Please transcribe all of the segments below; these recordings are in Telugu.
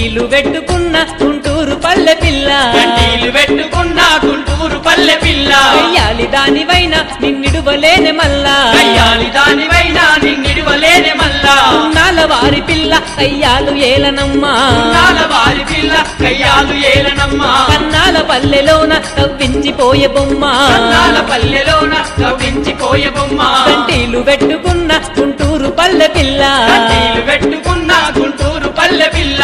కంటీలు పెట్టుకున్న గుంటూరు పల్లె పిల్ల కంటీలు పెట్టుకున్న గుంటూరు పల్లె పిల్ల అయ్యాలి దానివైన నిన్నిడువలేని మల్లా కయ్యాలి దానివైనా నిన్నిడవలేని మల్లా నాల వారి పిల్ల అయ్యాలు ఏలనమ్మా నాల వారి పిల్ల కయ్యాలు ఏలనమ్మా కన్నాల పల్లెలోన తవ్వించిపోయే బొమ్మ నాల పల్లెలోన కవ్వించిపోయే బొమ్మ కంటీలు పెట్టుకున్న గుంటూరు పల్లె పిల్ల కంటీలు పెట్టుకున్న గుంటూరు పల్లె పిల్ల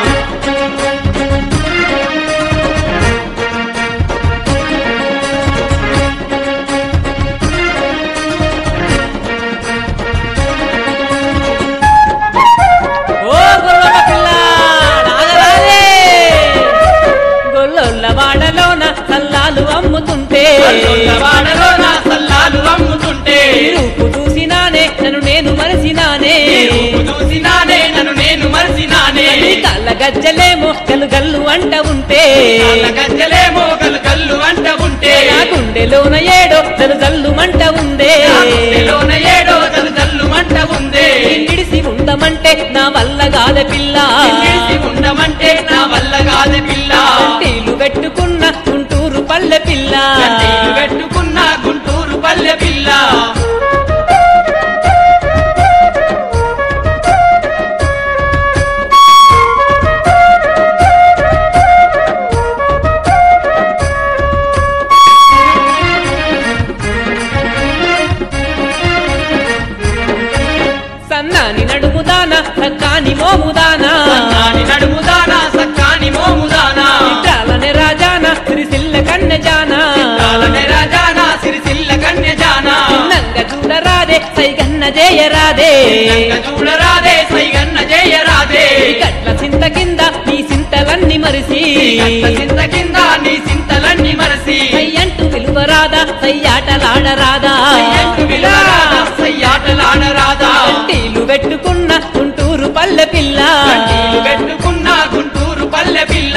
ఓ గొల్లల పిల్ల నాగరాజే గొల్లొల్ల వాడలోన సల్లాలు అమ్ముతుంటే వాడలోన సల్లాలు అమ్ముతుంటే ఈ రూపు చూసినానే నన్ను నేను మరచినానే ఈ రూపు చూసినానే నన్ను నేను మరిసినానే నీ కళ్ళ గజ్జలేమో గల్లు గల్లు అంట ఉంటే వాళ్ళ గజ్జలేమో గలు గల్లు అంట ఉంటే నా గుండెలోన ఏడో జలు జల్లు మంట ఉందే నా గుండెలోన ఏడో జలు జల్లు మంట ఉందే నిడిసి ఉండమంటే నా వల్ల కాద పిల్ల నిలిచి ఉండమంటే నా వల్ల కాదు పిల్ల కంటీలు పెట్టుకున్న గుంటూరు పల్లె పిల్ల కంటీలు పెట్టుకున్న గుంటూరు పల్లె పిల్ల సన్నాని నడుముదానా సక్కాని మోముదానా సన్నాని నడుముదానా సక్కాని మోముదానా చిత్రాలనే రాజానా సిరిసిల్ల కన్నె జానా కాలనే రాజానా సిరిసిల్ల కన్య జానా నంగ చూడరాదే సైగన్న జయరాదే నంగ చూడరాదే సైగన్న జయరాదే గట్ల చింత కింద నీ చింతలన్నీ మరిసి కట్ల చింత కింద నీ చింతలన్నీ మరసి సయ్యంటూ విలువరాదా సయ్యాటలాడరాదా సయ్యంటు విలరాదా సయ్యాటలాడరాదా కంటీలు పెట్టుకున్న గుంటూరు పల్లె పిల్ల కంటీలు పెట్టుకున్న గుంటూరు పల్లె పిల్ల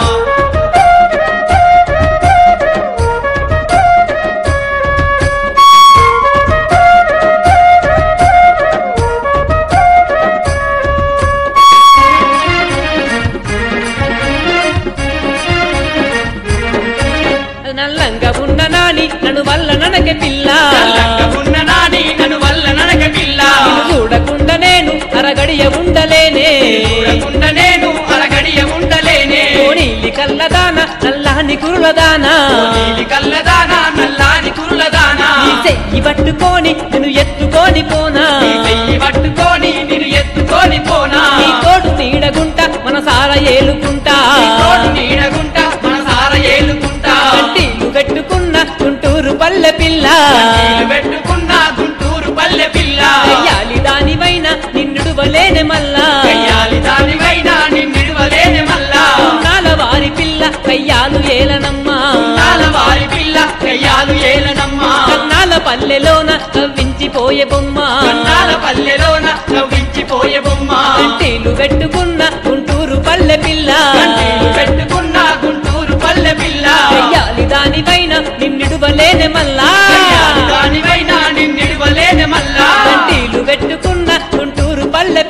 నల్లంగా ఉన్న నాని నన్ను వల్ల ననక పిల్ల చల్లగా ఉన్న నాని నన్ను వల్ల నడక పిల్ల నిన్ను చూడకుండా నేను అరగడియ ఉండలేనే చూడకుండా నేను అరగడియ ఉండలేనే కోణీలి కల్లదాన నల్లాని కురులదానా నీలి కల్లదానా నల్లాని కురులదానా నీ చెయ్యి పట్టుకొని నేను ఎత్తుకొని పోనా నీ చెయ్యి పట్టుకొని నిన్ను ఎత్తుకొని పోనా నీ తోడు నీడగుంట మనసార ఏలుకుంటా నీ తోడు నీడగుంట మన సార ఏలుకుంటా కంటీలు పెట్టుకున్న గుంటూరు పల్లె పిల్ల నీళ్ళు పెట్టుకున్న గుంటూరు పల్లె పిల్ల అయ్యాలి దానివైన నిన్నుడువలేని మల్లా కయ్యాలి దానివైనా నిన్నిడవలేని మల్లా నాల వారి పిల్ల కయ్యాలు ఏలనమ్మా నాల వారి పిల్ల కయ్యాలు ఏలనమ్మా కన్నాల పల్లెలోన కవ్వించిపోయే బొమ్మ కన్నాల పల్లెలోన నవ్వించిపోయే బొమ్మ కంటీలు పెట్టుకున్న గుంటూరు పల్లె పిల్ల కంటీలు పెట్టుకున్న గుంటూరు పల్లె పిల్ల కయ్యాలి దానివైన నిన్నుడువలేని మల్లా కయ్యాలి దానివైనా నిన్నిడవలేని మల్లా కంటీలు పెట్టుకున్న గుంటూరు పల్లె